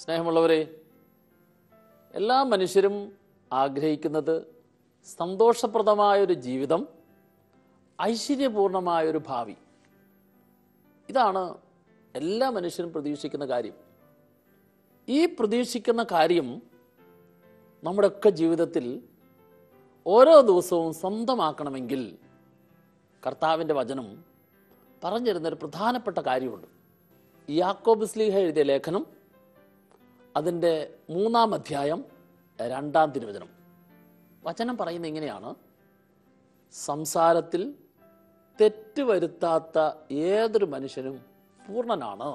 സ്നേഹമുള്ളവരെ എല്ലാ മനുഷ്യരും ആഗ്രഹിക്കുന്നത് സന്തോഷപ്രദമായൊരു ജീവിതം ഐശ്വര്യപൂർണമായൊരു ഭാവി ഇതാണ് എല്ലാ മനുഷ്യരും പ്രതീക്ഷിക്കുന്ന കാര്യം ഈ പ്രതീക്ഷിക്കുന്ന കാര്യം നമ്മുടെയൊക്കെ ജീവിതത്തിൽ ഓരോ ദിവസവും സ്വന്തമാക്കണമെങ്കിൽ കർത്താവിൻ്റെ വചനം പറഞ്ഞിരുന്നൊരു പ്രധാനപ്പെട്ട കാര്യമുണ്ട് യാക്കോബ് സ്ലീഹ എഴുതിയ ലേഖനം അതിൻ്റെ മൂന്നാം അധ്യായം രണ്ടാം തിരുവചനം വചനം പറയുന്നത് ഇങ്ങനെയാണ് സംസാരത്തിൽ തെറ്റ് വരുത്താത്ത ഏതൊരു മനുഷ്യനും പൂർണ്ണനാണ്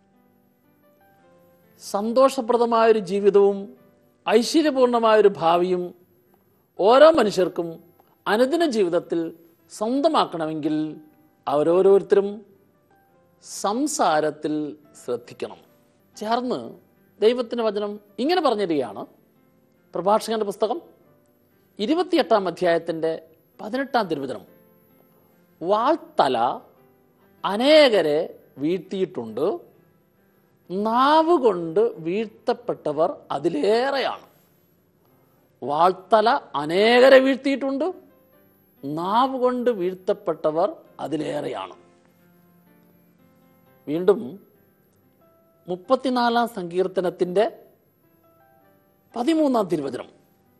സന്തോഷപ്രദമായൊരു ജീവിതവും ഐശ്വര്യപൂർണമായൊരു ഭാവിയും ഓരോ മനുഷ്യർക്കും അനുദിന ജീവിതത്തിൽ സ്വന്തമാക്കണമെങ്കിൽ അവരോരോരുത്തരും സംസാരത്തിൽ ശ്രദ്ധിക്കണം ചേർന്ന് ദൈവത്തിൻ്റെ വചനം ഇങ്ങനെ പറഞ്ഞിരിക്കുകയാണ് പ്രഭാഷകന്റെ പുസ്തകം ഇരുപത്തിയെട്ടാം അധ്യായത്തിൻ്റെ പതിനെട്ടാം തിരുവചനം വാൾത്തല അനേകരെ വീഴ്ത്തിയിട്ടുണ്ട് നാവ് കൊണ്ട് വീഴ്ത്തപ്പെട്ടവർ അതിലേറെയാണ് വാൾത്തല അനേകരെ വീഴ്ത്തിയിട്ടുണ്ട് നാവ് കൊണ്ട് വീഴ്ത്തപ്പെട്ടവർ അതിലേറെയാണ് വീണ്ടും മുപ്പത്തിനാലാം സങ്കീർത്തനത്തിൻ്റെ പതിമൂന്നാം തിരുവചനം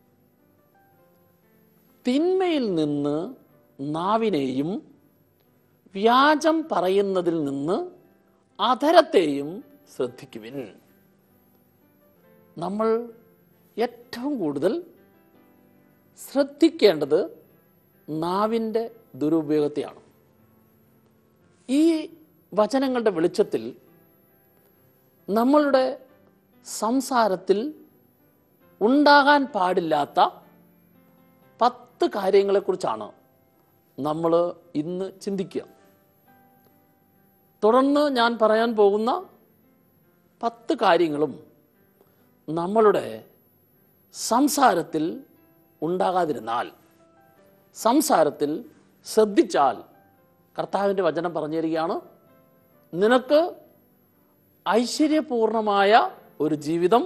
തിന്മയിൽ നിന്ന് നാവിനെയും വ്യാജം പറയുന്നതിൽ നിന്ന് അധരത്തെയും ശ്രദ്ധിക്കുവിൻ നമ്മൾ ഏറ്റവും കൂടുതൽ ശ്രദ്ധിക്കേണ്ടത് നാവിൻ്റെ ദുരുപയോഗത്തെയാണ് ഈ വചനങ്ങളുടെ വെളിച്ചത്തിൽ നമ്മളുടെ സംസാരത്തിൽ ഉണ്ടാകാൻ പാടില്ലാത്ത പത്ത് കാര്യങ്ങളെക്കുറിച്ചാണ് നമ്മൾ ഇന്ന് ചിന്തിക്കുക തുടർന്ന് ഞാൻ പറയാൻ പോകുന്ന പത്ത് കാര്യങ്ങളും നമ്മളുടെ സംസാരത്തിൽ ഉണ്ടാകാതിരുന്നാൽ സംസാരത്തിൽ ശ്രദ്ധിച്ചാൽ കർത്താവിൻ്റെ വചനം പറഞ്ഞു തരികയാണ് നിനക്ക് ഐശ്വര്യപൂർണമായ ഒരു ജീവിതം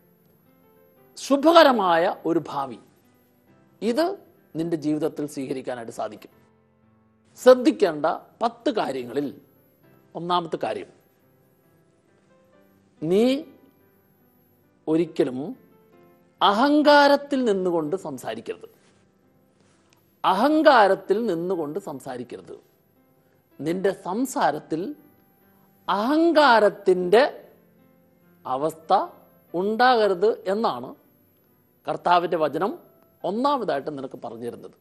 ശുഭകരമായ ഒരു ഭാവി ഇത് നിന്റെ ജീവിതത്തിൽ സ്വീകരിക്കാനായിട്ട് സാധിക്കും ശ്രദ്ധിക്കേണ്ട പത്ത് കാര്യങ്ങളിൽ ഒന്നാമത്തെ കാര്യം നീ ഒരിക്കലും അഹങ്കാരത്തിൽ നിന്നുകൊണ്ട് സംസാരിക്കരുത് അഹങ്കാരത്തിൽ നിന്നുകൊണ്ട് സംസാരിക്കരുത് നിന്റെ സംസാരത്തിൽ അഹങ്കാരത്തിൻ്റെ അവസ്ഥ ഉണ്ടാകരുത് എന്നാണ് കർത്താവിൻ്റെ വചനം ഒന്നാമതായിട്ട് നിനക്ക് പറഞ്ഞു തരുന്നത്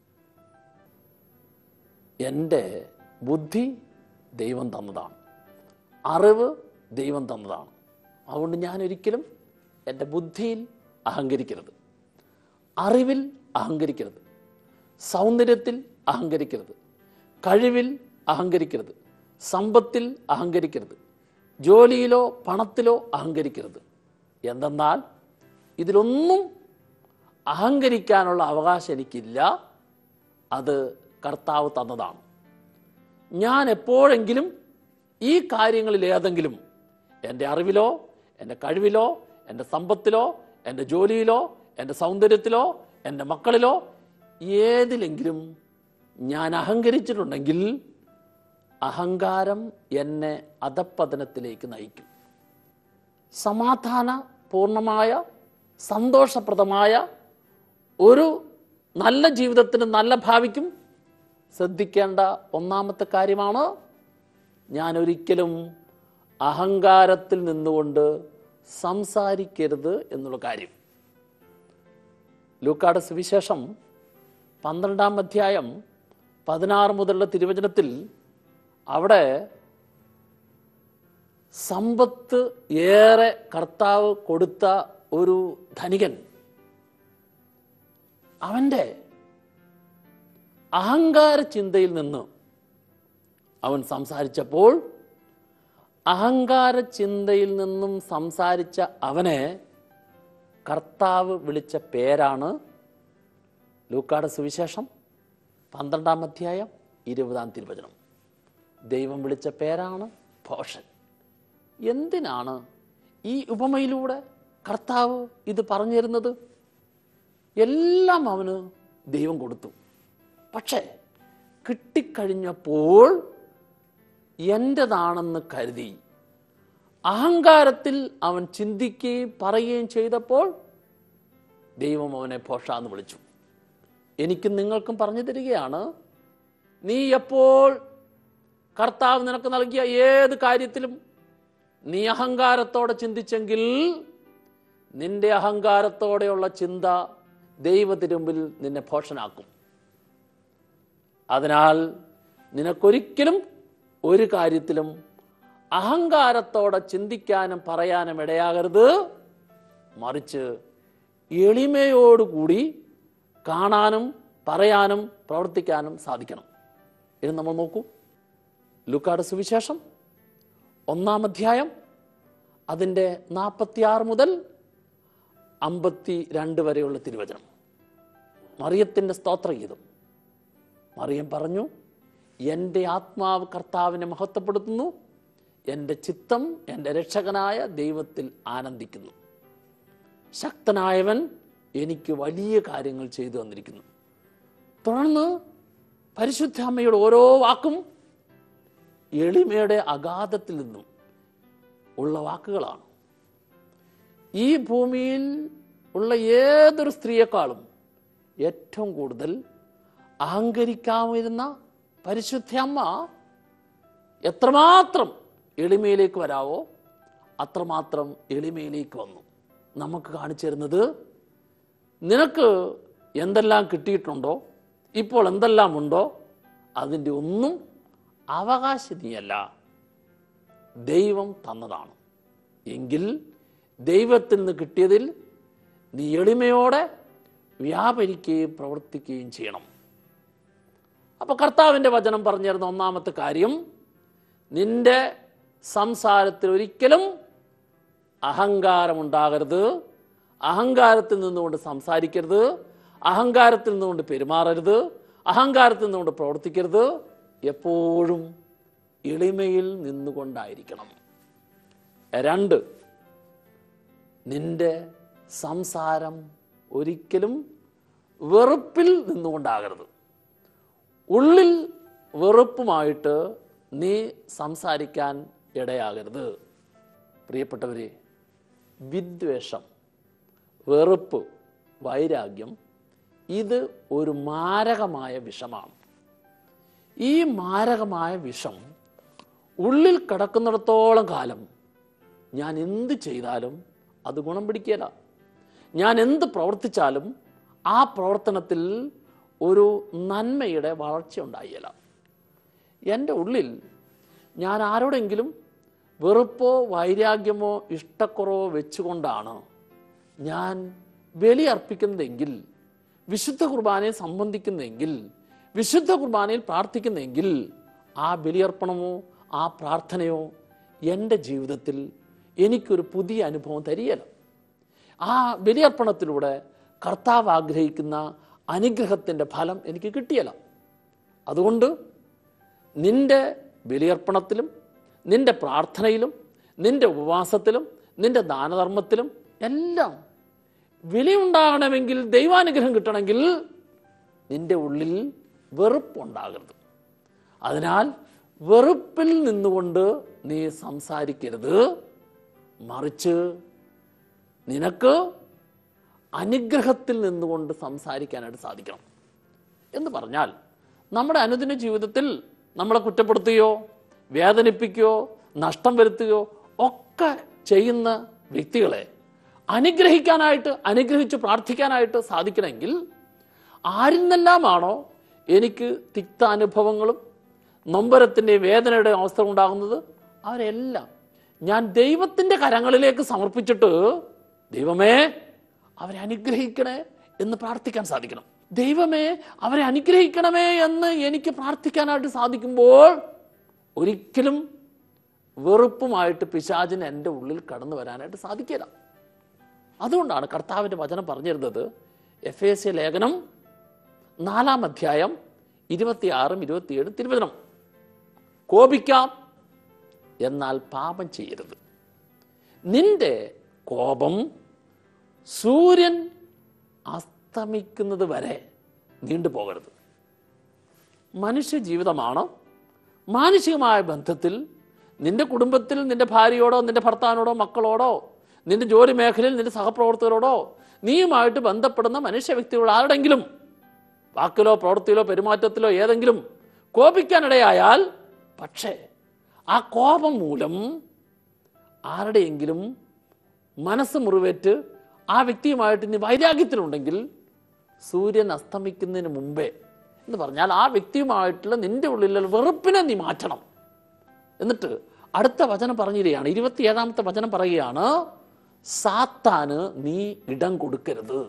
എൻ്റെ ബുദ്ധി ദൈവം തന്നതാണ് അറിവ് ദൈവം തന്നതാണ് അതുകൊണ്ട് ഞാൻ ഒരിക്കലും എൻ്റെ ബുദ്ധിയിൽ അഹങ്കരിക്കരുത് അറിവിൽ അഹങ്കരിക്കരുത് സൗന്ദര്യത്തിൽ അഹങ്കരിക്കരുത് കഴിവിൽ അഹങ്കരിക്കരുത് സമ്പത്തിൽ അഹങ്കരിക്കരുത് ജോലിയിലോ പണത്തിലോ അഹങ്കരിക്കരുത് എന്തെന്നാൽ ഇതിലൊന്നും അഹങ്കരിക്കാനുള്ള അവകാശം എനിക്കില്ല അത് കർത്താവ് തന്നതാണ് ഞാൻ എപ്പോഴെങ്കിലും ഈ കാര്യങ്ങളിൽ ഏതെങ്കിലും എൻ്റെ അറിവിലോ എൻ്റെ കഴിവിലോ എൻ്റെ സമ്പത്തിലോ എൻ്റെ ജോലിയിലോ എൻ്റെ സൗന്ദര്യത്തിലോ എൻ്റെ മക്കളിലോ ഏതിലെങ്കിലും ഞാൻ അഹങ്കരിച്ചിട്ടുണ്ടെങ്കിൽ അഹങ്കാരം എന്നെ അധപ്പതനത്തിലേക്ക് നയിക്കും സമാധാന പൂർണ്ണമായ സന്തോഷപ്രദമായ ഒരു നല്ല ജീവിതത്തിന് നല്ല ഭാവിക്കും ശ്രദ്ധിക്കേണ്ട ഒന്നാമത്തെ കാര്യമാണ് ഞാൻ ഒരിക്കലും അഹങ്കാരത്തിൽ നിന്നുകൊണ്ട് സംസാരിക്കരുത് എന്നുള്ള കാര്യം ലൂക്കാട് സുവിശേഷം പന്ത്രണ്ടാം അധ്യായം പതിനാറ് മുതലുള്ള തിരുവചനത്തിൽ അവിടെ സമ്പത്ത് ഏറെ കർത്താവ് കൊടുത്ത ഒരു ധനികൻ അവൻ്റെ അഹങ്കാര ചിന്തയിൽ നിന്ന് അവൻ സംസാരിച്ചപ്പോൾ അഹങ്കാര ചിന്തയിൽ നിന്നും സംസാരിച്ച അവനെ കർത്താവ് വിളിച്ച പേരാണ് ലൂക്കാട് സുവിശേഷം പന്ത്രണ്ടാം അധ്യായം ഇരുപതാം തിരുവചനം ദൈവം വിളിച്ച പേരാണ് ഭോഷൻ എന്തിനാണ് ഈ ഉപമയിലൂടെ കർത്താവ് ഇത് പറഞ്ഞു തരുന്നത് എല്ലാം അവന് ദൈവം കൊടുത്തു പക്ഷേ കിട്ടിക്കഴിഞ്ഞപ്പോൾ എൻ്റെതാണെന്ന് കരുതി അഹങ്കാരത്തിൽ അവൻ ചിന്തിക്കുകയും പറയുകയും ചെയ്തപ്പോൾ ദൈവം അവനെ ഭോഷാന്ന് വിളിച്ചു എനിക്കും നിങ്ങൾക്കും പറഞ്ഞു തരികയാണ് നീ എപ്പോൾ കർത്താവ് നിനക്ക് നൽകിയ ഏത് കാര്യത്തിലും നീ അഹങ്കാരത്തോടെ ചിന്തിച്ചെങ്കിൽ നിന്റെ അഹങ്കാരത്തോടെയുള്ള ചിന്ത ദൈവത്തിന് മുമ്പിൽ നിന്നെ ഭോഷനാക്കും അതിനാൽ നിനക്കൊരിക്കലും ഒരു കാര്യത്തിലും അഹങ്കാരത്തോടെ ചിന്തിക്കാനും പറയാനും ഇടയാകരുത് മറിച്ച് എളിമയോടുകൂടി കാണാനും പറയാനും പ്രവർത്തിക്കാനും സാധിക്കണം ഇത് നമ്മൾ നോക്കൂ ലുക്കാട് സുവിശേഷം ഒന്നാം അധ്യായം അതിൻ്റെ നാൽപ്പത്തിയാറ് മുതൽ അമ്പത്തി രണ്ട് വരെയുള്ള തിരുവചനം മറിയത്തിൻ്റെ സ്തോത്രഗീതം മറിയം പറഞ്ഞു എൻ്റെ ആത്മാവ് കർത്താവിനെ മഹത്വപ്പെടുത്തുന്നു എൻ്റെ ചിത്തം എൻ്റെ രക്ഷകനായ ദൈവത്തിൽ ആനന്ദിക്കുന്നു ശക്തനായവൻ എനിക്ക് വലിയ കാര്യങ്ങൾ ചെയ്തു തന്നിരിക്കുന്നു തുടർന്ന് പരിശുദ്ധ അമ്മയുടെ ഓരോ വാക്കും എളിമയുടെ അഗാധത്തിൽ നിന്നും ഉള്ള വാക്കുകളാണ് ഈ ഭൂമിയിൽ ഉള്ള ഏതൊരു സ്ത്രീയെക്കാളും ഏറ്റവും കൂടുതൽ അഹങ്കരിക്കാമിരുന്ന പരിശുദ്ധ അമ്മ എത്രമാത്രം എളിമയിലേക്ക് വരാവോ അത്രമാത്രം എളിമയിലേക്ക് വന്നു നമുക്ക് കാണിച്ചു തരുന്നത് നിനക്ക് എന്തെല്ലാം കിട്ടിയിട്ടുണ്ടോ ഇപ്പോൾ എന്തെല്ലാം ഉണ്ടോ അതിൻ്റെ ഒന്നും അവകാശിനിയല്ല ദൈവം തന്നതാണ് എങ്കിൽ ദൈവത്തിൽ നിന്ന് കിട്ടിയതിൽ നീ എളിമയോടെ വ്യാപരിക്കുകയും പ്രവർത്തിക്കുകയും ചെയ്യണം അപ്പൊ കർത്താവിൻ്റെ വചനം പറഞ്ഞിരുന്ന ഒന്നാമത്തെ കാര്യം നിന്റെ സംസാരത്തിൽ ഒരിക്കലും അഹങ്കാരമുണ്ടാകരുത് അഹങ്കാരത്തിൽ നിന്നുകൊണ്ട് സംസാരിക്കരുത് അഹങ്കാരത്തിൽ നിന്നുകൊണ്ട് പെരുമാറരുത് അഹങ്കാരത്തിൽ നിന്നുകൊണ്ട് പ്രവർത്തിക്കരുത് എപ്പോഴും എളിമയിൽ നിന്നുകൊണ്ടായിരിക്കണം രണ്ട് നിന്റെ സംസാരം ഒരിക്കലും വെറുപ്പിൽ നിന്നുകൊണ്ടാകരുത് ഉള്ളിൽ വെറുപ്പുമായിട്ട് നീ സംസാരിക്കാൻ ഇടയാകരുത് പ്രിയപ്പെട്ടവരെ വിദ്വേഷം വെറുപ്പ് വൈരാഗ്യം ഇത് ഒരു മാരകമായ വിഷമാണ് ഈ മാരകമായ വിഷം ഉള്ളിൽ കിടക്കുന്നിടത്തോളം കാലം ഞാൻ എന്ത് ചെയ്താലും അത് ഗുണം പിടിക്കില്ല ഞാൻ എന്ത് പ്രവർത്തിച്ചാലും ആ പ്രവർത്തനത്തിൽ ഒരു നന്മയുടെ വളർച്ച ഉണ്ടായില്ല എൻ്റെ ഉള്ളിൽ ഞാൻ ആരോടെങ്കിലും വെറുപ്പോ വൈരാഗ്യമോ ഇഷ്ടക്കുറവോ വെച്ചുകൊണ്ടാണ് ഞാൻ ബലി അർപ്പിക്കുന്നതെങ്കിൽ വിശുദ്ധ കുർബാനയെ സംബന്ധിക്കുന്നതെങ്കിൽ വിശുദ്ധ കുർബാനയിൽ പ്രാർത്ഥിക്കുന്നതെങ്കിൽ ആ ബലിയർപ്പണമോ ആ പ്രാർത്ഥനയോ എൻ്റെ ജീവിതത്തിൽ എനിക്കൊരു പുതിയ അനുഭവം തരികയില്ല ആ ബലിയർപ്പണത്തിലൂടെ കർത്താവ് ആഗ്രഹിക്കുന്ന അനുഗ്രഹത്തിൻ്റെ ഫലം എനിക്ക് കിട്ടിയല്ല അതുകൊണ്ട് നിന്റെ ബലിയർപ്പണത്തിലും നിന്റെ പ്രാർത്ഥനയിലും നിന്റെ ഉപവാസത്തിലും നിന്റെ ദാനധർമ്മത്തിലും എല്ലാം വിലയുണ്ടാകണമെങ്കിൽ ദൈവാനുഗ്രഹം കിട്ടണമെങ്കിൽ നിന്റെ ഉള്ളിൽ വെറുപ്പുണ്ടാകരുത് അതിനാൽ വെറുപ്പിൽ നിന്നുകൊണ്ട് നീ സംസാരിക്കരുത് മറിച്ച് നിനക്ക് അനുഗ്രഹത്തിൽ നിന്നുകൊണ്ട് സംസാരിക്കാനായിട്ട് സാധിക്കണം എന്ന് പറഞ്ഞാൽ നമ്മുടെ അനുദിന ജീവിതത്തിൽ നമ്മളെ കുറ്റപ്പെടുത്തുകയോ വേദനിപ്പിക്കുകയോ നഷ്ടം വരുത്തുകയോ ഒക്കെ ചെയ്യുന്ന വ്യക്തികളെ അനുഗ്രഹിക്കാനായിട്ട് അനുഗ്രഹിച്ച് പ്രാർത്ഥിക്കാനായിട്ട് സാധിക്കണമെങ്കിൽ ആരിൽ നിന്നെല്ലാമാണോ എനിക്ക് തിക്താനുഭവങ്ങളും നൊമ്പരത്തിൻ്റെ വേദനയുടെ അവസ്ഥ ഉണ്ടാകുന്നത് അവരെല്ലാം ഞാൻ ദൈവത്തിൻ്റെ കരങ്ങളിലേക്ക് സമർപ്പിച്ചിട്ട് ദൈവമേ അവരെ അനുഗ്രഹിക്കണേ എന്ന് പ്രാർത്ഥിക്കാൻ സാധിക്കണം ദൈവമേ അവരെ അനുഗ്രഹിക്കണമേ എന്ന് എനിക്ക് പ്രാർത്ഥിക്കാനായിട്ട് സാധിക്കുമ്പോൾ ഒരിക്കലും വെറുപ്പുമായിട്ട് പിശാചിന് എൻ്റെ ഉള്ളിൽ കടന്നു വരാനായിട്ട് സാധിക്കില്ല അതുകൊണ്ടാണ് കർത്താവിൻ്റെ വചനം പറഞ്ഞിരുന്നത് എഫ് എ സി ലേഖനം നാലാം അധ്യായം ഇരുപത്തിയാറും ഇരുപത്തിയേഴും തിരുവചനം കോപിക്കാം എന്നാൽ പാപം ചെയ്യരുത് നിന്റെ കോപം സൂര്യൻ അസ്തമിക്കുന്നത് വരെ നീണ്ടുപോകരുത് മനുഷ്യ ജീവിതമാണ് മാനുഷികമായ ബന്ധത്തിൽ നിന്റെ കുടുംബത്തിൽ നിന്റെ ഭാര്യയോടോ നിന്റെ ഭർത്താവിനോടോ മക്കളോടോ നിന്റെ ജോലി മേഖലയിൽ നിന്റെ സഹപ്രവർത്തകരോടോ നീയുമായിട്ട് ബന്ധപ്പെടുന്ന മനുഷ്യ വ്യക്തികൾ ആരുടെങ്കിലും വാക്കിലോ പ്രവൃത്തിയിലോ പെരുമാറ്റത്തിലോ ഏതെങ്കിലും കോപിക്കാനിടയായാൽ പക്ഷേ ആ കോപം മൂലം ആരുടെയെങ്കിലും മനസ്സ് മുറിവേറ്റ് ആ വ്യക്തിയുമായിട്ട് ഇനി വൈരാഗ്യത്തിലുണ്ടെങ്കിൽ സൂര്യൻ അസ്തമിക്കുന്നതിന് മുമ്പേ എന്ന് പറഞ്ഞാൽ ആ വ്യക്തിയുമായിട്ടുള്ള നിന്റെ ഉള്ളിലുള്ള വെറുപ്പിനെ നീ മാറ്റണം എന്നിട്ട് അടുത്ത വചനം പറഞ്ഞിരിക്കുകയാണ് ഇരുപത്തിയേഴാമത്തെ വചനം പറയുകയാണ് സാത്താന് നീ ഇടം കൊടുക്കരുത്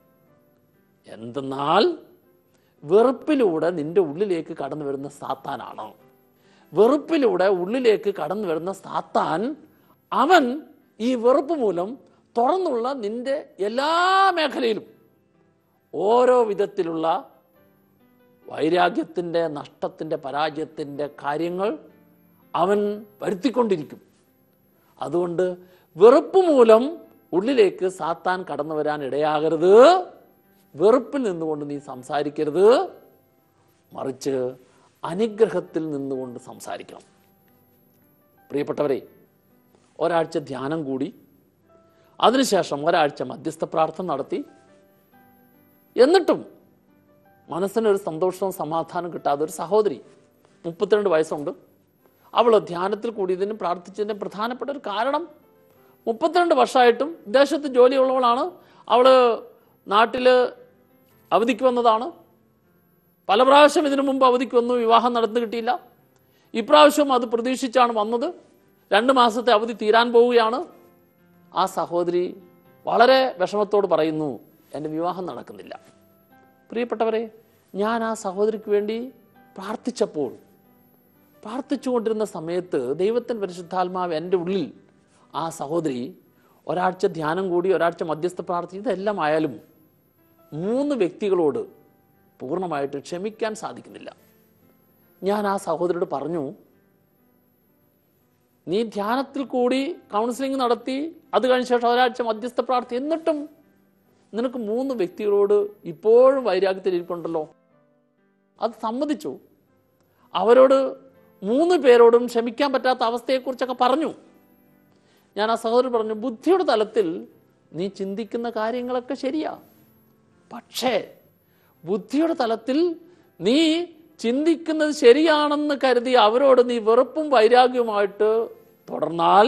എന്തെന്നാൽ വെറുപ്പിലൂടെ നിന്റെ ഉള്ളിലേക്ക് കടന്നു വരുന്ന സാത്താനാണ് വെറുപ്പിലൂടെ ഉള്ളിലേക്ക് കടന്നു വരുന്ന സാത്താൻ അവൻ ഈ വെറുപ്പ് മൂലം തുറന്നുള്ള നിന്റെ എല്ലാ മേഖലയിലും ഓരോ വിധത്തിലുള്ള വൈരാഗ്യത്തിൻ്റെ നഷ്ടത്തിൻ്റെ പരാജയത്തിൻ്റെ കാര്യങ്ങൾ അവൻ വരുത്തിക്കൊണ്ടിരിക്കും അതുകൊണ്ട് വെറുപ്പ് മൂലം ഉള്ളിലേക്ക് സാത്താൻ കടന്നു വരാൻ ഇടയാകരുത് വെറുപ്പിൽ നിന്നുകൊണ്ട് നീ സംസാരിക്കരുത് മറിച്ച് അനുഗ്രഹത്തിൽ നിന്നുകൊണ്ട് സംസാരിക്കണം പ്രിയപ്പെട്ടവരെ ഒരാഴ്ച ധ്യാനം കൂടി അതിനുശേഷം ഒരാഴ്ച മധ്യസ്ഥ പ്രാർത്ഥന നടത്തി എന്നിട്ടും മനസ്സിനൊരു സന്തോഷവും സമാധാനവും കിട്ടാതെ ഒരു സഹോദരി മുപ്പത്തിരണ്ട് വയസ്സുണ്ട് അവൾ ധ്യാനത്തിൽ കൂടിയതിനും പ്രാർത്ഥിച്ചതിനും പ്രധാനപ്പെട്ട ഒരു കാരണം മുപ്പത്തിരണ്ട് വർഷമായിട്ടും വിദേശത്ത് ജോലിയുള്ളവളാണ് അവൾ നാട്ടിൽ അവധിക്ക് വന്നതാണ് പല പ്രാവശ്യം ഇതിനു മുമ്പ് അവധിക്ക് വന്നു വിവാഹം നടന്നു കിട്ടിയില്ല ഇപ്രാവശ്യം അത് പ്രതീക്ഷിച്ചാണ് വന്നത് രണ്ട് മാസത്തെ അവധി തീരാൻ പോവുകയാണ് ആ സഹോദരി വളരെ വിഷമത്തോട് പറയുന്നു എൻ്റെ വിവാഹം നടക്കുന്നില്ല പ്രിയപ്പെട്ടവരെ ഞാൻ ആ സഹോദരിക്ക് വേണ്ടി പ്രാർത്ഥിച്ചപ്പോൾ പ്രാർത്ഥിച്ചുകൊണ്ടിരുന്ന സമയത്ത് ദൈവത്തിൻ്റെ പരിശുദ്ധാത്മാവ് എൻ്റെ ഉള്ളിൽ ആ സഹോദരി ഒരാഴ്ച ധ്യാനം കൂടി ഒരാഴ്ച മധ്യസ്ഥ പ്രാർത്ഥന ഇതെല്ലാം ആയാലും മൂന്ന് വ്യക്തികളോട് പൂർണ്ണമായിട്ട് ക്ഷമിക്കാൻ സാധിക്കുന്നില്ല ഞാൻ ആ സഹോദരിയോട് പറഞ്ഞു നീ ധ്യാനത്തിൽ കൂടി കൗൺസിലിംഗ് നടത്തി അത് കഴിഞ്ഞ ശേഷം ഒരാഴ്ച മധ്യസ്ഥ പ്രാർത്ഥന എന്നിട്ടും നിനക്ക് മൂന്ന് വ്യക്തികളോട് ഇപ്പോഴും വൈരാഗ്യത്തിലിരിപ്പുണ്ടല്ലോ അത് സമ്മതിച്ചു അവരോട് മൂന്ന് പേരോടും ക്ഷമിക്കാൻ പറ്റാത്ത അവസ്ഥയെക്കുറിച്ചൊക്കെ പറഞ്ഞു ഞാൻ ആ സഹോദരൻ പറഞ്ഞു ബുദ്ധിയുടെ തലത്തിൽ നീ ചിന്തിക്കുന്ന കാര്യങ്ങളൊക്കെ ശരിയാ പക്ഷേ ബുദ്ധിയുടെ തലത്തിൽ നീ ചിന്തിക്കുന്നത് ശരിയാണെന്ന് കരുതി അവരോട് നീ വെറുപ്പും വൈരാഗ്യവുമായിട്ട് തുടർന്നാൽ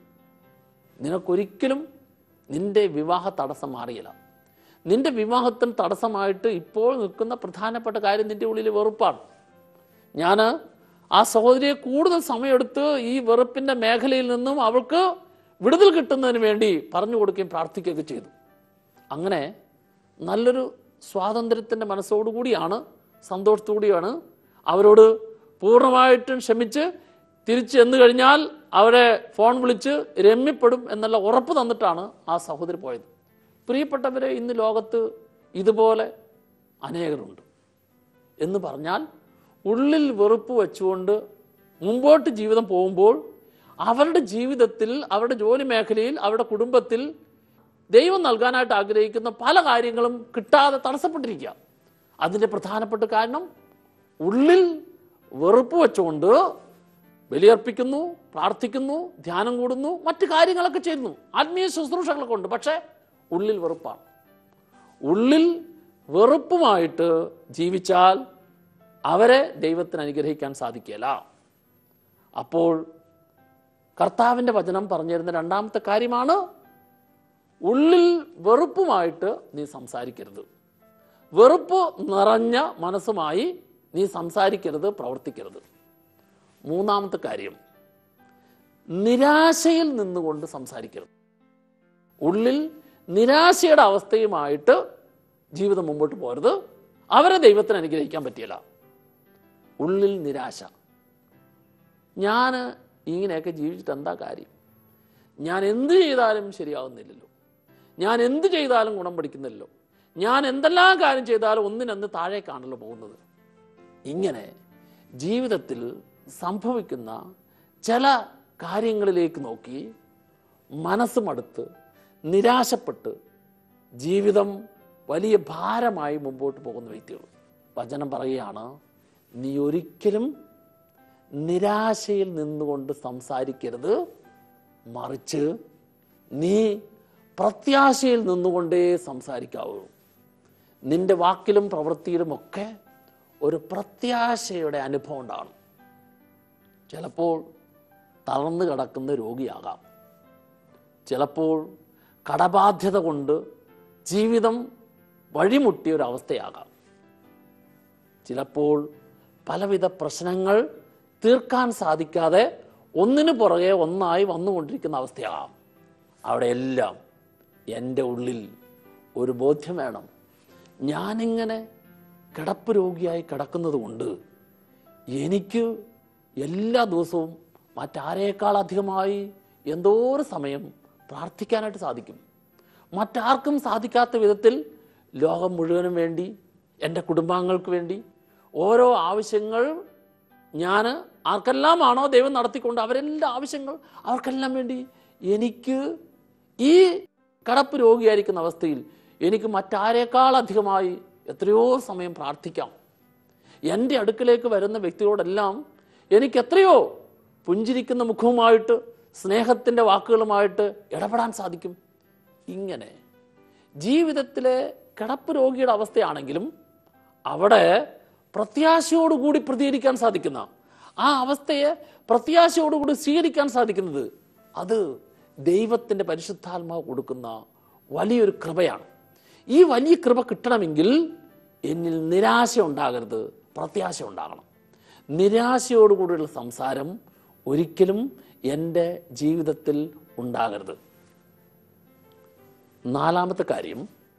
നിനക്കൊരിക്കലും നിന്റെ വിവാഹ തടസ്സം മാറിയില്ല നിന്റെ വിവാഹത്തിന് തടസ്സമായിട്ട് ഇപ്പോൾ നിൽക്കുന്ന പ്രധാനപ്പെട്ട കാര്യം നിന്റെ ഉള്ളിൽ വെറുപ്പാണ് ഞാൻ ആ സഹോദരിയെ കൂടുതൽ സമയമെടുത്ത് ഈ വെറുപ്പിന്റെ മേഖലയിൽ നിന്നും അവൾക്ക് വിടുതൽ കിട്ടുന്നതിന് വേണ്ടി പറഞ്ഞു കൊടുക്കുകയും പ്രാർത്ഥിക്കുകയൊക്കെ ചെയ്തു അങ്ങനെ നല്ലൊരു സ്വാതന്ത്ര്യത്തിൻ്റെ മനസ്സോടുകൂടിയാണ് സന്തോഷത്തോടുകൂടിയാണ് അവരോട് പൂർണ്ണമായിട്ടും ക്ഷമിച്ച് തിരിച്ച് ചെന്ന് കഴിഞ്ഞാൽ അവരെ ഫോൺ വിളിച്ച് രമ്യപ്പെടും എന്നുള്ള ഉറപ്പ് തന്നിട്ടാണ് ആ സഹോദരി പോയത് പ്രിയപ്പെട്ടവരെ ഇന്ന് ലോകത്ത് ഇതുപോലെ അനേകരുണ്ട് എന്ന് പറഞ്ഞാൽ ഉള്ളിൽ വെറുപ്പ് വെച്ചുകൊണ്ട് മുമ്പോട്ട് ജീവിതം പോകുമ്പോൾ അവരുടെ ജീവിതത്തിൽ അവരുടെ ജോലി മേഖലയിൽ അവരുടെ കുടുംബത്തിൽ ദൈവം നൽകാനായിട്ട് ആഗ്രഹിക്കുന്ന പല കാര്യങ്ങളും കിട്ടാതെ തടസ്സപ്പെട്ടിരിക്കുക അതിൻ്റെ പ്രധാനപ്പെട്ട കാരണം ഉള്ളിൽ വെറുപ്പ് വെച്ചുകൊണ്ട് ബലിയർപ്പിക്കുന്നു പ്രാർത്ഥിക്കുന്നു ധ്യാനം കൂടുന്നു മറ്റു കാര്യങ്ങളൊക്കെ ചെയ്യുന്നു ആത്മീയ ശുശ്രൂഷകളൊക്കെ ഉണ്ട് പക്ഷേ ഉള്ളിൽ വെറുപ്പാണ് ഉള്ളിൽ വെറുപ്പുമായിട്ട് ജീവിച്ചാൽ അവരെ ദൈവത്തിന് അനുഗ്രഹിക്കാൻ സാധിക്കില്ല അപ്പോൾ കർത്താവിൻ്റെ വചനം പറഞ്ഞിരുന്ന രണ്ടാമത്തെ കാര്യമാണ് ഉള്ളിൽ വെറുപ്പുമായിട്ട് നീ സംസാരിക്കരുത് വെറുപ്പ് നിറഞ്ഞ മനസ്സുമായി നീ സംസാരിക്കരുത് പ്രവർത്തിക്കരുത് മൂന്നാമത്തെ കാര്യം നിരാശയിൽ നിന്നുകൊണ്ട് സംസാരിക്കരുത് ഉള്ളിൽ നിരാശയുടെ അവസ്ഥയുമായിട്ട് ജീവിതം മുമ്പോട്ട് പോരുത് അവരെ ദൈവത്തിന് അനുഗ്രഹിക്കാൻ പറ്റിയില്ല ഉള്ളിൽ നിരാശ ഞാൻ ഇങ്ങനെയൊക്കെ ജീവിച്ചിട്ട് എന്താ കാര്യം ഞാൻ എന്ത് ചെയ്താലും ശരിയാവുന്നില്ലല്ലോ ഞാൻ എന്ത് ചെയ്താലും ഗുണം പഠിക്കുന്നില്ലല്ലോ ഞാൻ എന്തെല്ലാം കാര്യം ചെയ്താലും ഒന്നിനൊന്ന് താഴേക്കാണല്ലോ പോകുന്നത് ഇങ്ങനെ ജീവിതത്തിൽ സംഭവിക്കുന്ന ചില കാര്യങ്ങളിലേക്ക് നോക്കി മനസ്സ് മടുത്ത് നിരാശപ്പെട്ട് ജീവിതം വലിയ ഭാരമായി മുമ്പോട്ട് പോകുന്ന വ്യക്തികൾ വചനം പറയുകയാണ് നീ ഒരിക്കലും നിരാശയിൽ നിന്നുകൊണ്ട് സംസാരിക്കരുത് മറിച്ച് നീ പ്രത്യാശയിൽ നിന്നുകൊണ്ടേ സംസാരിക്കാവൂ നിന്റെ വാക്കിലും പ്രവൃത്തിയിലുമൊക്കെ ഒരു പ്രത്യാശയുടെ അനുഭവം ഉണ്ടാകണം ചിലപ്പോൾ തളർന്നു കിടക്കുന്ന രോഗിയാകാം ചിലപ്പോൾ കടബാധ്യത കൊണ്ട് ജീവിതം വഴിമുട്ടിയ ഒരു അവസ്ഥയാകാം ചിലപ്പോൾ പലവിധ പ്രശ്നങ്ങൾ തീർക്കാൻ സാധിക്കാതെ ഒന്നിനു പുറകെ ഒന്നായി വന്നുകൊണ്ടിരിക്കുന്ന അവസ്ഥയാകാം അവിടെയെല്ലാം എൻ്റെ ഉള്ളിൽ ഒരു ബോധ്യം വേണം ഞാനിങ്ങനെ കിടപ്പ് രോഗിയായി കിടക്കുന്നത് കൊണ്ട് എനിക്ക് എല്ലാ ദിവസവും മറ്റാരേക്കാൾ അധികമായി എന്തോ ഒരു സമയം പ്രാർത്ഥിക്കാനായിട്ട് സാധിക്കും മറ്റാർക്കും സാധിക്കാത്ത വിധത്തിൽ ലോകം മുഴുവനും വേണ്ടി എൻ്റെ കുടുംബാംഗങ്ങൾക്ക് വേണ്ടി ഓരോ ആവശ്യങ്ങൾ ഞാൻ ആർക്കെല്ലാമാണോ ദൈവം നടത്തിക്കൊണ്ട് അവരെല്ലാം ആവശ്യങ്ങൾ അവർക്കെല്ലാം വേണ്ടി എനിക്ക് ഈ കടപ്പ് രോഗിയായിരിക്കുന്ന അവസ്ഥയിൽ എനിക്ക് മറ്റാരേക്കാൾ അധികമായി എത്രയോ സമയം പ്രാർത്ഥിക്കാം എൻ്റെ അടുക്കലേക്ക് വരുന്ന വ്യക്തികളോടെല്ലാം എനിക്ക് എത്രയോ പുഞ്ചിരിക്കുന്ന മുഖവുമായിട്ട് സ്നേഹത്തിൻ്റെ വാക്കുകളുമായിട്ട് ഇടപെടാൻ സാധിക്കും ഇങ്ങനെ ജീവിതത്തിലെ കിടപ്പ് രോഗിയുടെ അവസ്ഥയാണെങ്കിലും അവിടെ പ്രത്യാശയോടുകൂടി പ്രതികരിക്കാൻ സാധിക്കുന്ന ആ അവസ്ഥയെ പ്രത്യാശയോടുകൂടി സ്വീകരിക്കാൻ സാധിക്കുന്നത് അത് ദൈവത്തിൻ്റെ പരിശുദ്ധാത്മാവ് കൊടുക്കുന്ന വലിയൊരു കൃപയാണ് ഈ വലിയ കൃപ കിട്ടണമെങ്കിൽ എന്നിൽ നിരാശ ഉണ്ടാകരുത് പ്രത്യാശ ഉണ്ടാകണം നിരാശയോടുകൂടിയുള്ള സംസാരം ഒരിക്കലും എൻ്റെ ജീവിതത്തിൽ ഉണ്ടാകരുത് നാലാമത്തെ കാര്യം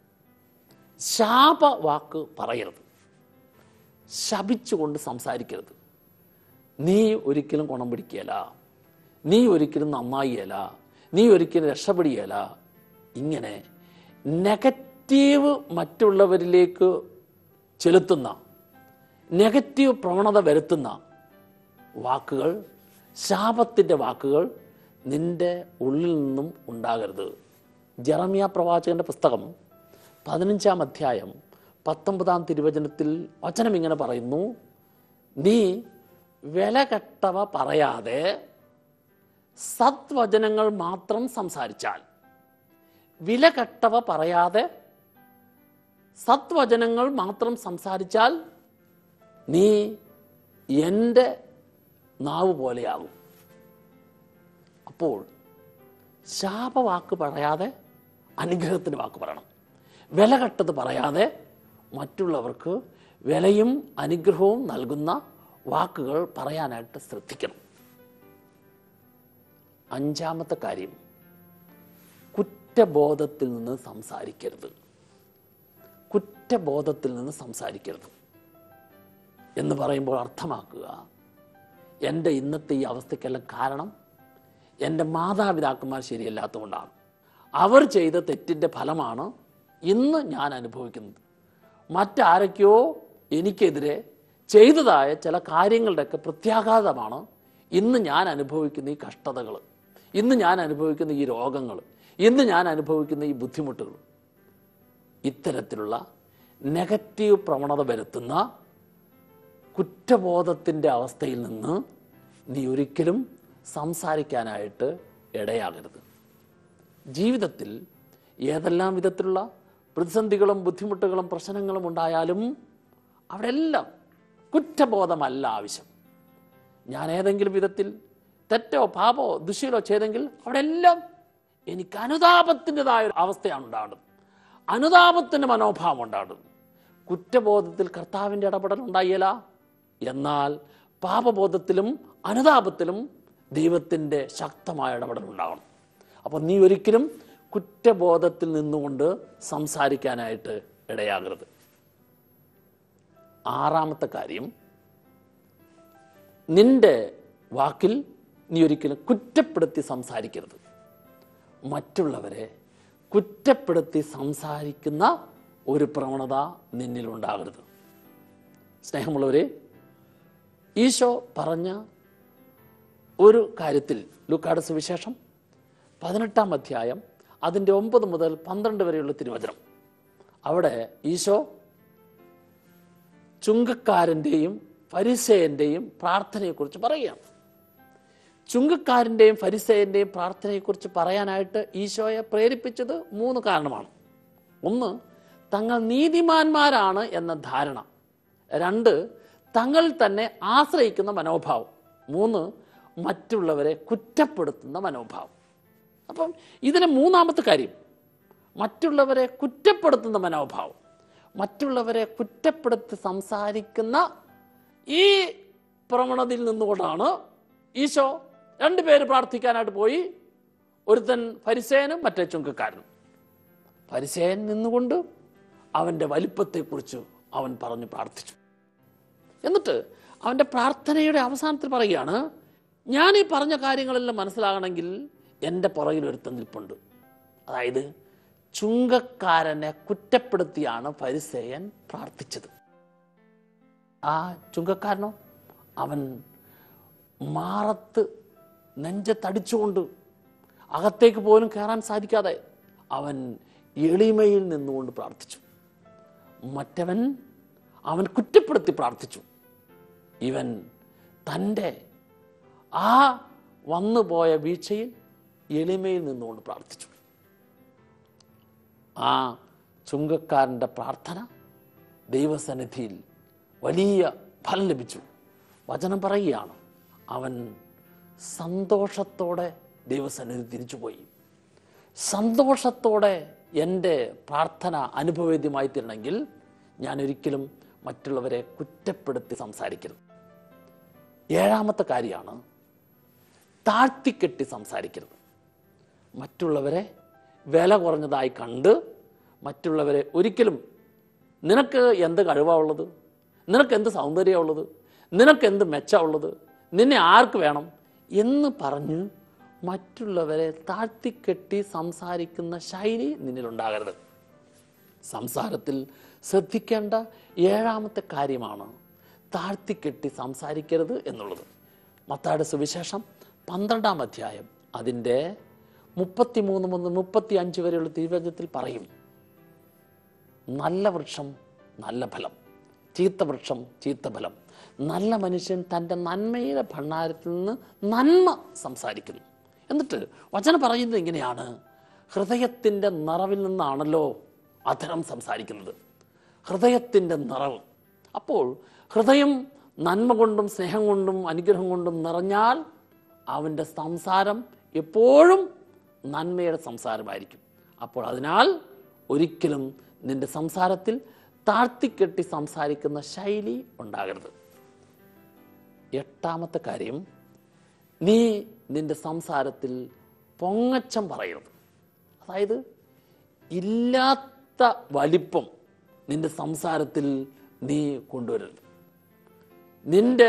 ശാപവാക്ക് പറയരുത് ശപിച്ചുകൊണ്ട് സംസാരിക്കരുത് നീ ഒരിക്കലും ഗുണം പിടിക്കുകയില്ല നീ ഒരിക്കലും നന്നായിയല്ല നീ ഒരിക്കലും രക്ഷപ്പെടുകയില്ല ഇങ്ങനെ നെഗറ്റീവ് മറ്റുള്ളവരിലേക്ക് ചെലുത്തുന്ന നെഗറ്റീവ് പ്രവണത വരുത്തുന്ന വാക്കുകൾ ശാപത്തിൻ്റെ വാക്കുകൾ നിന്റെ ഉള്ളിൽ നിന്നും ഉണ്ടാകരുത് ജെറമിയ പ്രവാചകന്റെ പുസ്തകം പതിനഞ്ചാം അധ്യായം പത്തൊമ്പതാം തിരുവചനത്തിൽ വചനം ഇങ്ങനെ പറയുന്നു നീ വിലകെട്ടവ പറയാതെ സത്വചനങ്ങൾ മാത്രം സംസാരിച്ചാൽ വിലകെട്ടവ പറയാതെ സത്വചനങ്ങൾ മാത്രം സംസാരിച്ചാൽ നീ എൻ്റെ നാവ് പോലെയാകും അപ്പോൾ ശാപവാക്ക് പറയാതെ അനുഗ്രഹത്തിന് വാക്ക് പറയണം വില കെട്ടത് പറയാതെ മറ്റുള്ളവർക്ക് വിലയും അനുഗ്രഹവും നൽകുന്ന വാക്കുകൾ പറയാനായിട്ട് ശ്രദ്ധിക്കണം അഞ്ചാമത്തെ കാര്യം കുറ്റബോധത്തിൽ നിന്ന് സംസാരിക്കരുത് കുറ്റബോധത്തിൽ നിന്ന് സംസാരിക്കരുത് എന്ന് പറയുമ്പോൾ അർത്ഥമാക്കുക എൻ്റെ ഇന്നത്തെ ഈ അവസ്ഥയ്ക്കെല്ലാം കാരണം എൻ്റെ മാതാപിതാക്കന്മാർ ശരിയല്ലാത്തതുകൊണ്ടാണ് അവർ ചെയ്ത തെറ്റിൻ്റെ ഫലമാണ് ഇന്ന് ഞാൻ അനുഭവിക്കുന്നത് മറ്റാരൊക്കെയോ എനിക്കെതിരെ ചെയ്തതായ ചില കാര്യങ്ങളുടെയൊക്കെ പ്രത്യാഘാതമാണ് ഇന്ന് ഞാൻ അനുഭവിക്കുന്ന ഈ കഷ്ടതകൾ ഇന്ന് ഞാൻ അനുഭവിക്കുന്ന ഈ രോഗങ്ങൾ ഇന്ന് ഞാൻ അനുഭവിക്കുന്ന ഈ ബുദ്ധിമുട്ടുകൾ ഇത്തരത്തിലുള്ള നെഗറ്റീവ് പ്രവണത വരുത്തുന്ന കുറ്റബോധത്തിൻ്റെ അവസ്ഥയിൽ നിന്ന് നീ ഒരിക്കലും സംസാരിക്കാനായിട്ട് ഇടയാകരുത് ജീവിതത്തിൽ ഏതെല്ലാം വിധത്തിലുള്ള പ്രതിസന്ധികളും ബുദ്ധിമുട്ടുകളും പ്രശ്നങ്ങളും ഉണ്ടായാലും അവിടെ എല്ലാം കുറ്റബോധമല്ല ആവശ്യം ഞാൻ ഏതെങ്കിലും വിധത്തിൽ തെറ്റോ പാപോ ദുശ്ശീലോ ചെയ്തെങ്കിൽ അവിടെ എല്ലാം എനിക്ക് അനുതാപത്തിൻ്റെതായ ഒരു അവസ്ഥയാണ് ഉണ്ടാകുന്നത് അനുതാപത്തിൻ്റെ മനോഭാവം ഉണ്ടാകുന്നത് കുറ്റബോധത്തിൽ കർത്താവിൻ്റെ ഇടപെടൽ ഉണ്ടായില്ല എന്നാൽ പാപബോധത്തിലും അനുതാപത്തിലും ദൈവത്തിൻ്റെ ശക്തമായ ഇടപെടൽ ഉണ്ടാകണം അപ്പോൾ നീ ഒരിക്കലും കുറ്റബോധത്തിൽ നിന്നുകൊണ്ട് സംസാരിക്കാനായിട്ട് ഇടയാകരുത് ആറാമത്തെ കാര്യം നിന്റെ വാക്കിൽ നീ ഒരിക്കലും കുറ്റപ്പെടുത്തി സംസാരിക്കരുത് മറ്റുള്ളവരെ കുറ്റപ്പെടുത്തി സംസാരിക്കുന്ന ഒരു പ്രവണത നിന്നിൽ ഉണ്ടാകരുത് സ്നേഹമുള്ളവരെ ഈശോ പറഞ്ഞ ഒരു കാര്യത്തിൽ ലുക്കാട് സുവിശേഷം പതിനെട്ടാം അധ്യായം അതിൻ്റെ ഒമ്പത് മുതൽ പന്ത്രണ്ട് വരെയുള്ള തിരുവചനം അവിടെ ഈശോ ചുങ്കക്കാരൻ്റെയും ഫരിസേയൻ്റെയും പ്രാർത്ഥനയെക്കുറിച്ച് പറയുകയാണ് ചുങ്കക്കാരൻ്റെയും ഫരിസേയൻ്റെയും പ്രാർത്ഥനയെക്കുറിച്ച് പറയാനായിട്ട് ഈശോയെ പ്രേരിപ്പിച്ചത് മൂന്ന് കാരണമാണ് ഒന്ന് തങ്ങൾ നീതിമാന്മാരാണ് എന്ന ധാരണ രണ്ട് തങ്ങൾ തന്നെ ആശ്രയിക്കുന്ന മനോഭാവം മൂന്ന് മറ്റുള്ളവരെ കുറ്റപ്പെടുത്തുന്ന മനോഭാവം അപ്പം ഇതിന് മൂന്നാമത്തെ കാര്യം മറ്റുള്ളവരെ കുറ്റപ്പെടുത്തുന്ന മനോഭാവം മറ്റുള്ളവരെ കുറ്റപ്പെടുത്തി സംസാരിക്കുന്ന ഈ പ്രവണതയിൽ നിന്നുകൊണ്ടാണ് ഈശോ രണ്ടുപേര് പ്രാർത്ഥിക്കാനായിട്ട് പോയി ഒരുത്തൻ പരിസേനും മറ്റേ ചുങ്കക്കാരനും പരിസേൻ നിന്നുകൊണ്ട് അവൻ്റെ വലിപ്പത്തെക്കുറിച്ച് അവൻ പറഞ്ഞു പ്രാർത്ഥിച്ചു എന്നിട്ട് അവൻ്റെ പ്രാർത്ഥനയുടെ അവസാനത്തിൽ പറയുകയാണ് ഞാൻ ഈ പറഞ്ഞ കാര്യങ്ങളെല്ലാം മനസ്സിലാകണമെങ്കിൽ എൻ്റെ പുറകിൽ ഒരുത്തൻ നിൽപ്പുണ്ട് അതായത് ചുങ്കക്കാരനെ കുറ്റപ്പെടുത്തിയാണ് പരിസേയൻ പ്രാർത്ഥിച്ചത് ആ ചുങ്കക്കാരനോ അവൻ മാറത്ത് നെഞ്ചത്തടിച്ചുകൊണ്ട് അകത്തേക്ക് പോലും കയറാൻ സാധിക്കാതെ അവൻ എളിമയിൽ നിന്നുകൊണ്ട് പ്രാർത്ഥിച്ചു മറ്റവൻ അവൻ കുറ്റപ്പെടുത്തി പ്രാർത്ഥിച്ചു ഇവൻ തൻ്റെ ആ വന്നുപോയ വീഴ്ചയിൽ എളിമയിൽ നിന്നുകൊണ്ട് പ്രാർത്ഥിച്ചു ആ ചുങ്കക്കാരൻ്റെ പ്രാർത്ഥന ദൈവസന്നിധിയിൽ വലിയ ഫലം ലഭിച്ചു വചനം പറയുകയാണ് അവൻ സന്തോഷത്തോടെ ദൈവസന്നിധി തിരിച്ചുപോയി സന്തോഷത്തോടെ എൻ്റെ പ്രാർത്ഥന അനുഭവവേദ്യമായി തീരണമെങ്കിൽ ഞാൻ ഒരിക്കലും മറ്റുള്ളവരെ കുറ്റപ്പെടുത്തി സംസാരിക്കരുത് ഏഴാമത്തെ കാര്യമാണ് താഴ്ത്തിക്കെട്ടി സംസാരിക്കരുത് മറ്റുള്ളവരെ വില കുറഞ്ഞതായി കണ്ട് മറ്റുള്ളവരെ ഒരിക്കലും നിനക്ക് എന്ത് കഴിവാണ് ഉള്ളത് നിനക്ക് എന്ത് സൗന്ദര്യമാണ് ഉള്ളത് നിനക്ക് എന്ത് മെച്ചമുള്ളത് നിന്നെ ആർക്ക് വേണം എന്ന് പറഞ്ഞ് മറ്റുള്ളവരെ താഴ്ത്തിക്കെട്ടി സംസാരിക്കുന്ന ശൈലി നിന്നിലുണ്ടാകരുത് സംസാരത്തിൽ ശ്രദ്ധിക്കേണ്ട ഏഴാമത്തെ കാര്യമാണ് താഴ്ത്തിക്കെട്ടി സംസാരിക്കരുത് എന്നുള്ളത് മത്തായുടെ സുവിശേഷം പന്ത്രണ്ടാം അധ്യായം അതിൻ്റെ മുപ്പത്തിമൂന്ന് മുതൽ മുപ്പത്തി അഞ്ച് വരെയുള്ള തിരുവചനത്തിൽ പറയും നല്ല വൃക്ഷം നല്ല ഫലം ചീത്ത വൃക്ഷം ചീത്ത ഫലം നല്ല മനുഷ്യൻ തൻ്റെ നന്മയുടെ ഭണ്ഡാരത്തിൽ നിന്ന് നന്മ സംസാരിക്കുന്നു എന്നിട്ട് വചനം പറയുന്നത് ഇങ്ങനെയാണ് ഹൃദയത്തിൻ്റെ നിറവിൽ നിന്നാണല്ലോ അധരം സംസാരിക്കുന്നത് ഹൃദയത്തിൻ്റെ നിറവ് അപ്പോൾ ഹൃദയം നന്മ കൊണ്ടും സ്നേഹം കൊണ്ടും അനുഗ്രഹം കൊണ്ടും നിറഞ്ഞാൽ അവൻ്റെ സംസാരം എപ്പോഴും നന്മയുടെ സംസാരമായിരിക്കും അപ്പോൾ അതിനാൽ ഒരിക്കലും നിന്റെ സംസാരത്തിൽ താഴ്ത്തിക്കെട്ടി സംസാരിക്കുന്ന ശൈലി ഉണ്ടാകരുത് എട്ടാമത്തെ കാര്യം നീ നിന്റെ സംസാരത്തിൽ പൊങ്ങച്ചം പറയരുത് അതായത് ഇല്ലാത്ത വലിപ്പം നിന്റെ സംസാരത്തിൽ നീ കൊണ്ടുവരരുത് നിന്റെ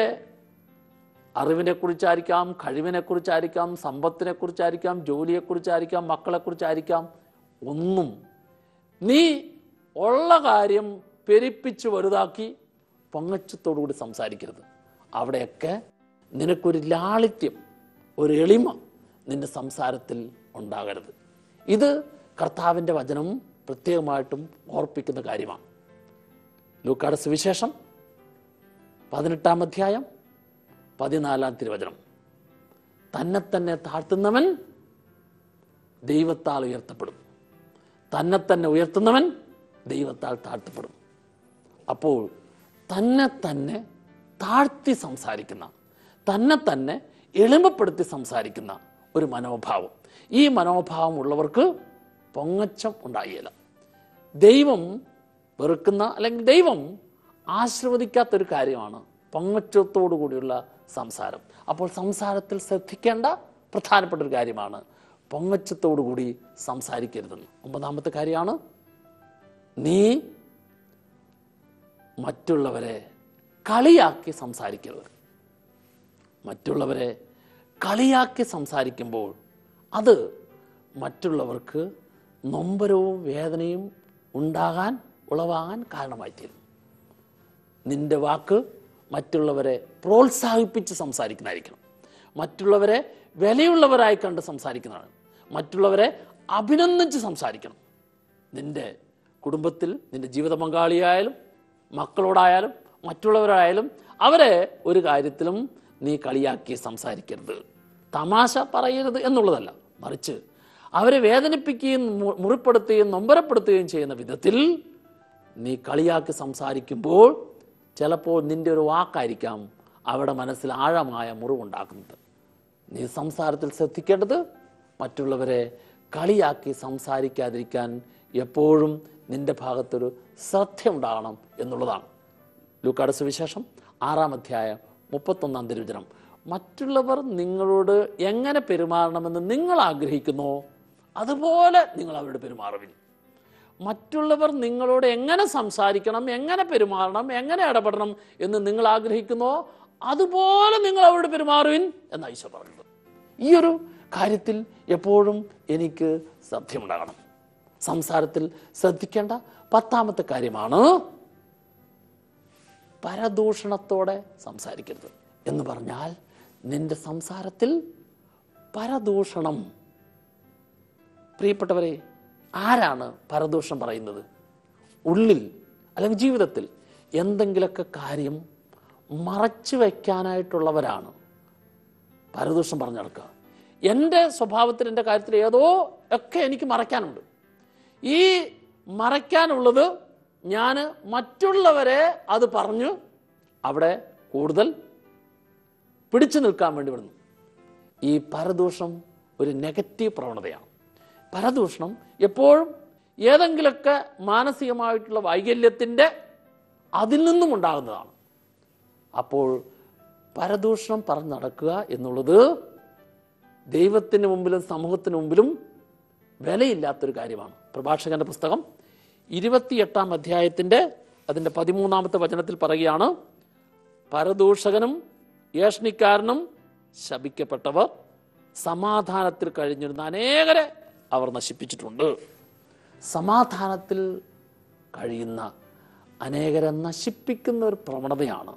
അറിവിനെക്കുറിച്ചായിരിക്കാം കഴിവിനെക്കുറിച്ചായിരിക്കാം സമ്പത്തിനെക്കുറിച്ചായിരിക്കാം ജോലിയെക്കുറിച്ചായിരിക്കാം മക്കളെക്കുറിച്ചായിരിക്കാം ഒന്നും നീ ഉള്ള കാര്യം പെരിപ്പിച്ച് വലുതാക്കി പൊങ്ങച്ചത്തോടുകൂടി സംസാരിക്കരുത് അവിടെയൊക്കെ നിനക്കൊരു ലാളിത്യം ഒരു എളിമ നിന്റെ സംസാരത്തിൽ ഉണ്ടാകരുത് ഇത് കർത്താവിൻ്റെ വചനം പ്രത്യേകമായിട്ടും ഓർപ്പിക്കുന്ന കാര്യമാണ് ലൂക്കാട് സുവിശേഷം പതിനെട്ടാം അധ്യായം പതിനാലാം തിരുവചനം തന്നെ തന്നെ താഴ്ത്തുന്നവൻ ദൈവത്താൽ ഉയർത്തപ്പെടും തന്നെ തന്നെ ഉയർത്തുന്നവൻ ദൈവത്താൽ താഴ്ത്തപ്പെടും അപ്പോൾ തന്നെ തന്നെ താഴ്ത്തി സംസാരിക്കുന്ന തന്നെ തന്നെ എളിമപ്പെടുത്തി സംസാരിക്കുന്ന ഒരു മനോഭാവം ഈ മനോഭാവം ഉള്ളവർക്ക് പൊങ്ങച്ചം ഉണ്ടായില്ല ദൈവം വെറുക്കുന്ന അല്ലെങ്കിൽ ദൈവം ആശീർവദിക്കാത്തൊരു കാര്യമാണ് പൊങ്ങച്ചത്തോടു കൂടിയുള്ള സംസാരം അപ്പോൾ സംസാരത്തിൽ ശ്രദ്ധിക്കേണ്ട പ്രധാനപ്പെട്ട ഒരു കാര്യമാണ് പൊങ്ങച്ചത്തോടു കൂടി സംസാരിക്കരുതെന്ന് ഒമ്പതാമത്തെ കാര്യമാണ് നീ മറ്റുള്ളവരെ കളിയാക്കി സംസാരിക്കരുത് മറ്റുള്ളവരെ കളിയാക്കി സംസാരിക്കുമ്പോൾ അത് മറ്റുള്ളവർക്ക് നൊമ്പരവും വേദനയും ഉണ്ടാകാൻ ഉളവാകാൻ കാരണമായി തീരും നിന്റെ വാക്ക് മറ്റുള്ളവരെ പ്രോത്സാഹിപ്പിച്ച് സംസാരിക്കുന്നതായിരിക്കണം മറ്റുള്ളവരെ വിലയുള്ളവരായി കണ്ട് സംസാരിക്കുന്നതാണ് മറ്റുള്ളവരെ അഭിനന്ദിച്ച് സംസാരിക്കണം നിന്റെ കുടുംബത്തിൽ നിന്റെ ജീവിത പങ്കാളിയായാലും മക്കളോടായാലും മറ്റുള്ളവരായാലും അവരെ ഒരു കാര്യത്തിലും നീ കളിയാക്കി സംസാരിക്കരുത് തമാശ പറയരുത് എന്നുള്ളതല്ല മറിച്ച് അവരെ വേദനിപ്പിക്കുകയും മു- മുറിപ്പെടുത്തുകയും നൊമ്പരപ്പെടുത്തുകയും ചെയ്യുന്ന വിധത്തിൽ നീ കളിയാക്കി സംസാരിക്കുമ്പോൾ ചിലപ്പോൾ നിന്റെ ഒരു വാക്കായിരിക്കാം അവിടെ മനസ്സിൽ ആഴമായ മുറിവുണ്ടാക്കുന്നത് നീ സംസാരത്തിൽ ശ്രദ്ധിക്കേണ്ടത് മറ്റുള്ളവരെ കളിയാക്കി സംസാരിക്കാതിരിക്കാൻ എപ്പോഴും നിന്റെ ഭാഗത്തൊരു ശ്രദ്ധ ഉണ്ടാകണം എന്നുള്ളതാണ് ലൂക്കാട് സുവിശേഷം ആറാം അധ്യായം മുപ്പത്തൊന്നാം തിരുവചനം മറ്റുള്ളവർ നിങ്ങളോട് എങ്ങനെ പെരുമാറണമെന്ന് നിങ്ങൾ ആഗ്രഹിക്കുന്നോ അതുപോലെ നിങ്ങൾ അവരോട് പെരുമാറുവിൻ മറ്റുള്ളവർ നിങ്ങളോട് എങ്ങനെ സംസാരിക്കണം എങ്ങനെ പെരുമാറണം എങ്ങനെ ഇടപെടണം എന്ന് നിങ്ങൾ ആഗ്രഹിക്കുന്നോ അതുപോലെ നിങ്ങൾ അവരോട് പെരുമാറുവിൻ എന്ന് ഈശോ പറയുന്നത് ഈ ഒരു കാര്യത്തിൽ എപ്പോഴും എനിക്ക് ശ്രദ്ധയുണ്ടാകണം സംസാരത്തിൽ ശ്രദ്ധിക്കേണ്ട പത്താമത്തെ കാര്യമാണ് പരദൂഷണത്തോടെ സംസാരിക്കരുത് എന്ന് പറഞ്ഞാൽ നിന്റെ സംസാരത്തിൽ പരദൂഷണം പ്രിയപ്പെട്ടവരെ ആരാണ് പരദൂഷണം പറയുന്നത് ഉള്ളിൽ അല്ലെങ്കിൽ ജീവിതത്തിൽ എന്തെങ്കിലുമൊക്കെ കാര്യം മറച്ചു വയ്ക്കാനായിട്ടുള്ളവരാണ് പരദൂഷണം പറഞ്ഞു നടക്കുക എൻ്റെ സ്വഭാവത്തിൽ എൻ്റെ കാര്യത്തിൽ ഏതോ ഒക്കെ എനിക്ക് മറയ്ക്കാനുണ്ട് ഈ മറയ്ക്കാനുള്ളത് ഞാൻ മറ്റുള്ളവരെ അത് പറഞ്ഞ് അവിടെ കൂടുതൽ പിടിച്ചു നിൽക്കാൻ വേണ്ടി വിടുന്നു ഈ പരദൂഷണം ഒരു നെഗറ്റീവ് പ്രവണതയാണ് പരദൂഷണം എപ്പോഴും ഏതെങ്കിലുമൊക്കെ മാനസികമായിട്ടുള്ള വൈകല്യത്തിൻ്റെ അതിൽ നിന്നും ഉണ്ടാകുന്നതാണ് അപ്പോൾ പരദൂഷണം പറഞ്ഞ് നടക്കുക എന്നുള്ളത് ദൈവത്തിന് മുമ്പിലും സമൂഹത്തിന് മുമ്പിലും വിലയില്ലാത്തൊരു കാര്യമാണ് പ്രഭാഷകന്റെ പുസ്തകം ഇരുപത്തിയെട്ടാം അധ്യായത്തിൻ്റെ അതിൻ്റെ പതിമൂന്നാമത്തെ വചനത്തിൽ പറയുകയാണ് പരദൂഷകനും ഏഷ്ണിക്കാരനും ശപിക്കപ്പെട്ടവർ സമാധാനത്തിൽ കഴിഞ്ഞിരുന്ന അനേകരെ അവർ നശിപ്പിച്ചിട്ടുണ്ട് സമാധാനത്തിൽ കഴിയുന്ന അനേകരെ നശിപ്പിക്കുന്ന ഒരു പ്രവണതയാണ്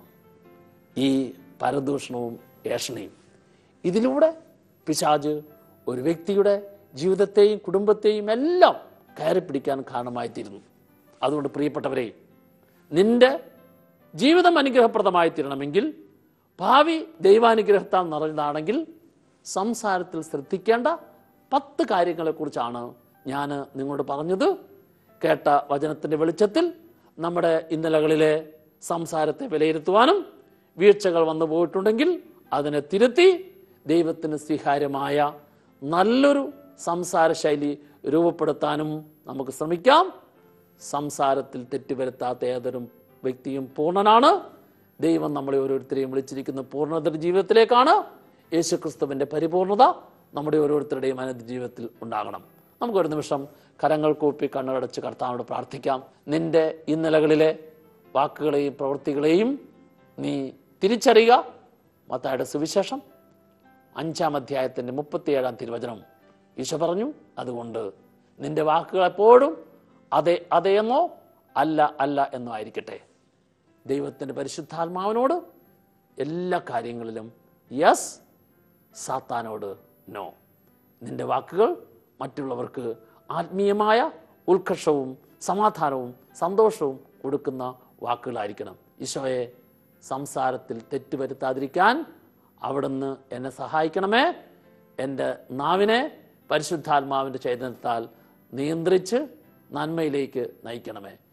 ഈ പരദൂഷണവും ഏഷണയും ഇതിലൂടെ പിശാജ് ഒരു വ്യക്തിയുടെ ജീവിതത്തെയും കുടുംബത്തെയും എല്ലാം കയറി പിടിക്കാൻ കാരണമായിത്തീരുന്നു അതുകൊണ്ട് പ്രിയപ്പെട്ടവരെ നിന്റെ ജീവിതം അനുഗ്രഹപ്രദമായി തീരണമെങ്കിൽ ഭാവി ദൈവാനുഗ്രഹത്താൽ നിറഞ്ഞതാണെങ്കിൽ സംസാരത്തിൽ ശ്രദ്ധിക്കേണ്ട പത്ത് കാര്യങ്ങളെക്കുറിച്ചാണ് ഞാൻ നിങ്ങളോട് പറഞ്ഞത് കേട്ട വചനത്തിൻ്റെ വെളിച്ചത്തിൽ നമ്മുടെ ഇന്നലകളിലെ സംസാരത്തെ വിലയിരുത്തുവാനും വീഴ്ചകൾ വന്നു പോയിട്ടുണ്ടെങ്കിൽ അതിനെ തിരുത്തി ദൈവത്തിന് സ്വീകാര്യമായ നല്ലൊരു സംസാര ശൈലി രൂപപ്പെടുത്താനും നമുക്ക് ശ്രമിക്കാം സംസാരത്തിൽ തെറ്റുവരുത്താത്ത ഏതൊരു വ്യക്തിയും പൂർണ്ണനാണ് ദൈവം നമ്മളെ ഓരോരുത്തരെയും വിളിച്ചിരിക്കുന്ന പൂർണ്ണത ജീവിതത്തിലേക്കാണ് യേശുക്രിസ്തുവിന്റെ പരിപൂർണത നമ്മുടെ ഓരോരുത്തരുടെയും അനന്ത ജീവിതത്തിൽ ഉണ്ടാകണം നമുക്കൊരു നിമിഷം കരങ്ങൾ കൂപ്പി കണ്ണുകടച്ച് കർത്താവിനോട് പ്രാർത്ഥിക്കാം നിന്റെ ഇന്നലകളിലെ വാക്കുകളെയും പ്രവൃത്തികളെയും നീ തിരിച്ചറിയുക മത്തായുടെ സുവിശേഷം അഞ്ചാം അധ്യായത്തിന്റെ മുപ്പത്തിയേഴാം തിരുവചനം ഈശോ പറഞ്ഞു അതുകൊണ്ട് നിന്റെ വാക്കുകൾ എപ്പോഴും അതെ അതെ എന്നോ അല്ല അല്ല എന്നോ ആയിരിക്കട്ടെ ദൈവത്തിൻ്റെ പരിശുദ്ധാത്മാവിനോട് എല്ലാ കാര്യങ്ങളിലും യെസ് സാത്താനോട് നോ നിന്റെ വാക്കുകൾ മറ്റുള്ളവർക്ക് ആത്മീയമായ ഉത്കർഷവും സമാധാനവും സന്തോഷവും കൊടുക്കുന്ന വാക്കുകളായിരിക്കണം ഈശോയെ സംസാരത്തിൽ തെറ്റുവരുത്താതിരിക്കാൻ അവിടുന്ന് എന്നെ സഹായിക്കണമേ എൻ്റെ നാവിനെ പരിശുദ്ധാത്മാവിൻ്റെ ചൈതന്യത്താൽ നിയന്ത്രിച്ച് നന്മയിലേക്ക് നയിക്കണമേ